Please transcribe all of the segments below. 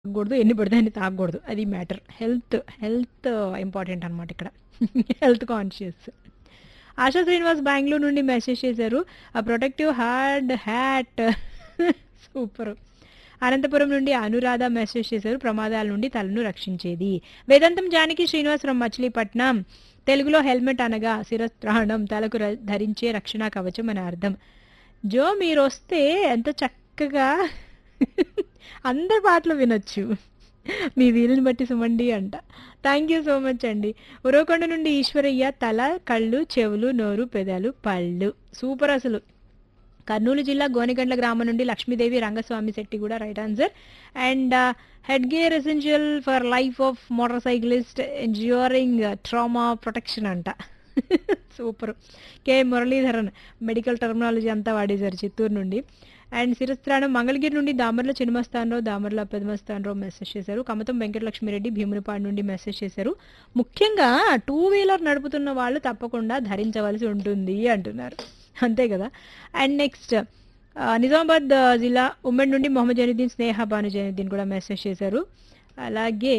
తాగకూడదు ఎన్ని పడితే అన్ని తాగకూడదు అది మ్యాటర్ హెల్త్ హెల్త్ ఇంపార్టెంట్ అనమాట ఇక్కడ హెల్త్ కాన్షియస్ ఆశా శ్రీనివాస్ బెంగళూరు నుండి మెసేజ్ చేశారు ఆ protective hard hat super Anantapuram నుండి అనురాధ మెసేజ్ చేశారు ప్రమాదాల నుండి తలను రక్షించేది వేదాంతం జానకి శ్రీనివాసరావు మచిలీపట్నం తెలుగులో హెల్మెట్ అనగా శిరస్త్రాణం తలకు ర- ధరించే రక్షణ కవచం అని అర్థం జో మీరు వస్తే ఎంత చక్కగా అందరి పాటలు వినొచ్చు మీ వీలుని బట్టి సుమండి అంట థ్యాంక్ యూ సో మచ్ అండి ఉరవకొండ నుండి ఈశ్వరయ్య తల కళ్ళు చెవులు నోరు పెదాలు పళ్ళు సూపర్ అసలు కర్నూలు జిల్లా గోనెగండ్ల గ్రామం నుండి లక్ష్మీదేవి రంగస్వామి శెట్టి కూడా right answer and head gear essential for life of motor cyclist ensuring trauma protection అంట super K Muralidharan medical terminology అంతా వాడేశారు చిత్తూరు నుండి అండ్ శిరస్త్రాణం మంగళగిరి నుండి దామర్ల చినమస్తానరావు దామర్ల పెదమస్తానరావు మెసేజ్ చేశారు కమతం వెంకటలక్ష్మిరెడ్డి భీమునిపాడు నుండి మెసేజ్ చేశారు ముఖ్యంగా టూ వీలర్ నడుపుతున్న వాళ్ళు తప్పకుండా ధరించవలసి ఉంటుంది అంటున్నారు అంతే కదా అండ్ నెక్స్ట్ నిజామాబాద్ ఆ, జిల్లా ఉమ్మడి నుండి మొహమ్మద్ జైనుద్దీన్ స్నేహ భాను జైనుద్దీన్ కూడా మెసేజ్ చేశారు అలాగే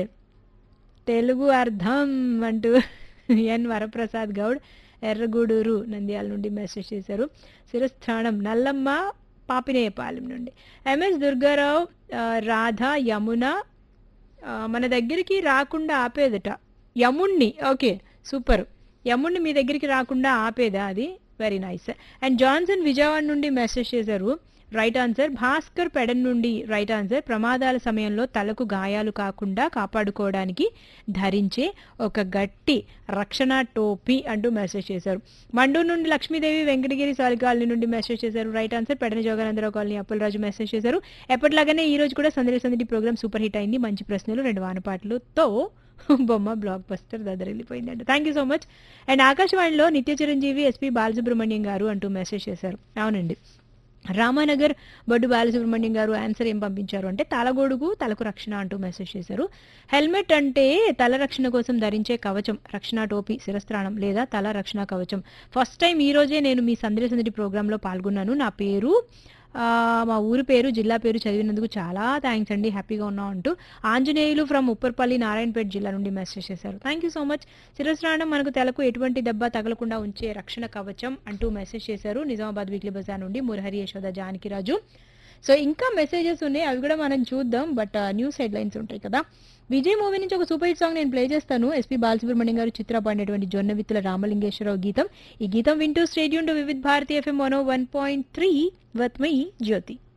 తెలుగు అర్థం అంటూ ఎన్ వరప్రసాద్ గౌడ్ ఎర్రగూడూరు నంద్యాల నుండి మెసేజ్ చేశారు శిరస్థానం నల్లమ్మ పాపినేయపాలెం నుండి ఎంఎస్ దుర్గారావు ఆ, రాధ యమున ఆ, మన దగ్గరికి రాకుండా ఆపేదట యముణ్ణి ఓకే సూపర్ యముణ్ణి మీ దగ్గరికి రాకుండా ఆపేదా అది very nice and Johnson Vijayawada నుండి మెసేజ్ చేశారు రైట్ ఆన్సర్ భాస్కర్ పెడన్ నుండి రైట్ ఆన్సర్ ప్రమాదాల సమయంలో తలకు గాయాలు కాకుండా కాపాడుకోవడానికి ధరించే ఒక గట్టి రక్షణ టోపీ అంటూ మెసేజ్ చేశారు మండూరు నుండి లక్ష్మీదేవి వెంకటగిరి సాలి కాలనీ నుండి మెసేజ్ చేశారు right answer Pedana Joganandarao colony Appalaraju message చేశారు ఎప్పటిలాగానే ఈ రోజు కూడా సందడి సందడి ప్రోగ్రామ్ సూపర్ హిట్ అయింది మంచి ప్రశ్నలు రెండు వానపాటలతో బొమ్మ బ్లాక్ బస్టర్ దదరిల్లిపోయిందండి thank you so much and ఆకాశవాణిలో నిత్య చిరంజీవి ఎస్పి బాలసుబ్రహ్మణ్యం గారు అంటూ మెసేజ్ చేశారు అవునండి రామానగర్ బొడ్డు బాలసుబ్రహ్మణ్యం గారు ఆన్సర్ ఏం పంపించారు అంటే తలగొడుగు తలకు రక్షణ అంటూ మెసేజ్ చేశారు హెల్మెట్ అంటే తల రక్షణ కోసం ధరించే కవచం రక్షణ టోపీ శిరస్త్రాణం లేదా తల రక్షణ కవచం ఫస్ట్ టైం ఈ రోజే నేను మీ సందడి సందడి ప్రోగ్రాంలో పాల్గొన్నాను నా పేరు ఆ, మా ఊరి పేరు జిల్లా పేరు చదివినందుకు చాలా థ్యాంక్స్ అండి హ్యాపీగా ఉన్నాం అంటూ ఆంజనేయులు ఫ్రమ్ ఉప్పర్పల్లి నారాయణపేట జిల్లా నుండి మెసేజ్ చేశారు థ్యాంక్ యూ సో మచ్ శిరస్రాణం మనకు తెలకు ఎటువంటి దెబ్బ తగలకుండా ఉంచే రక్షణ కవచం అంటూ మెసేజ్ చేశారు నిజామాబాద్ వీక్లీ బజార్ నుండి మురహరి యశోద జానకిరాజు సో ఇంకా మెసేజెస్ ఉన్నాయి అవి కూడా మనం చూద్దాం బట్ న్యూస్ హెడ్లైన్స్ ఉంటాయి కదా విజయ్ మూవీ నుంచి ఒక సూపర్ హిట్ సాంగ్ నేను ప్లే చేస్తాను ఎస్పీ బాలసుబ్రహ్మణ్యం గారు చిత్ర పాడినటువంటి జొన్న విత్తుల రామలింగేశ్వరరావు గీతం ఈ గీతం వింటూ stadium to Vividh Bharati FM one one point three with my Jyothi